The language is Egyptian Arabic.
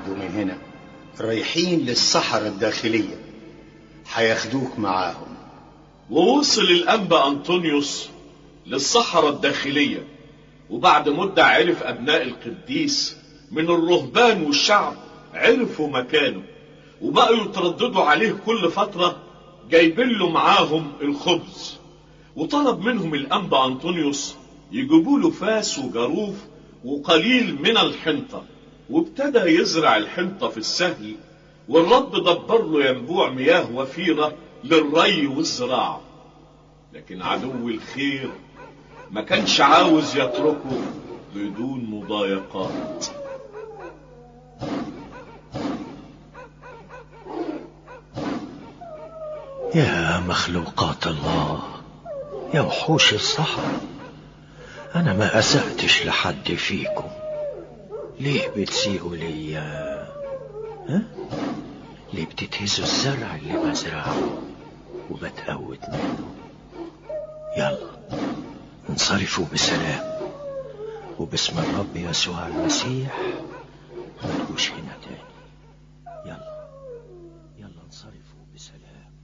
يعدوا من هنا رايحين للصحراء الداخلية هياخدوك معاهم ووصل الأنبا أنطونيوس للصحراء الداخلية وبعد مدة عرف أبناء القديس من الرهبان والشعب عرفوا مكانه وبقوا يترددوا عليه كل فترة جايبين له معاهم الخبز وطلب منهم الأنبا أنطونيوس يجيبوا له فاس وجاروف وقليل من الحنطة وابتدى يزرع الحنطة في السهل والرب دبر له ينبوع مياه وفيرة للري والزراعة لكن عدو الخير ما كانش عاوز يتركه بدون مضايقات يا مخلوقات الله يا وحوش الصحراء أنا ما أسأتش لحد فيكم ليه بتسيئوا ليا ها؟ ليه بتتهزوا الزرع اللي بزرعه وبتقوت منه يلا انصرفوا بسلام وباسم الرب يسوع المسيح